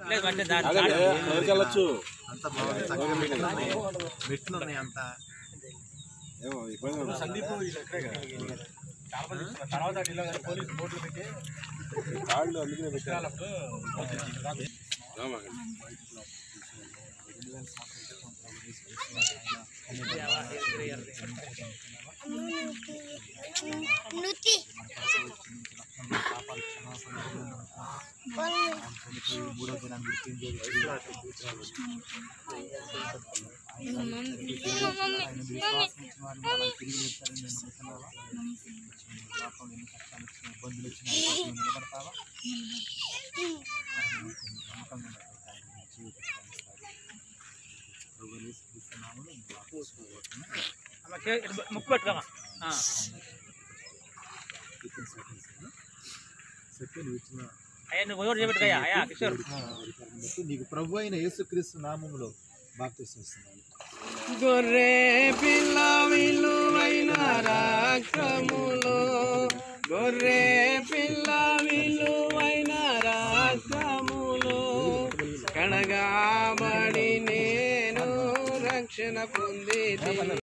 లేదు అంటే దాని అలాగే ఎక్కడికి వెళ్ళొచ్చు అంత బాగుంది చక్కగా మెట్లు మెట్లు ఉన్నాయి అంత ఏమో ఇబ్బంది ఉండదు. తాళ్ళు అందుకనే పెట్టారు రామా. నుతి మూడో దినాన్ని గుర్తించేది ఆయన విశ్వాసం ఇచ్చిన వారిని అలా తిరిగి లేపుతారని నేను నమ్ముతున్నావా లోకంలో ఎన్ని కష్టాలు వచ్చినా ఇబ్బందులు వచ్చినా నువ్వు నిలబడతావా నమ్మకంగా ఉండటం ఆయన నీ జీవితాన్ని ఇస్తాడు. ప్రభువు యేసు క్రీస్తు నామములో ఈ వాక్యం చదువుతున్నాను. అమ్మ, చే- ఇటు ముక్కు పెట్టుకోమా ఆ. కీర్తన సహించను. సత్యం ఇచ్చిన అయ్యా నువ్వు ఎవరు చేపెట్టుకయ్యా అయ్యా కిషోర్ అధికారాన్ని బట్టి నీకు ప్రభు అయిన యేసుక్రీస్తు నామములో బాప్తిస్తున్నాను గొర్రె పిల్ల విలువైన రాక్రములు గొర్రె పిల్ల విలువైన రాక్రములు కడగాబడి నేను రక్షణ పొంది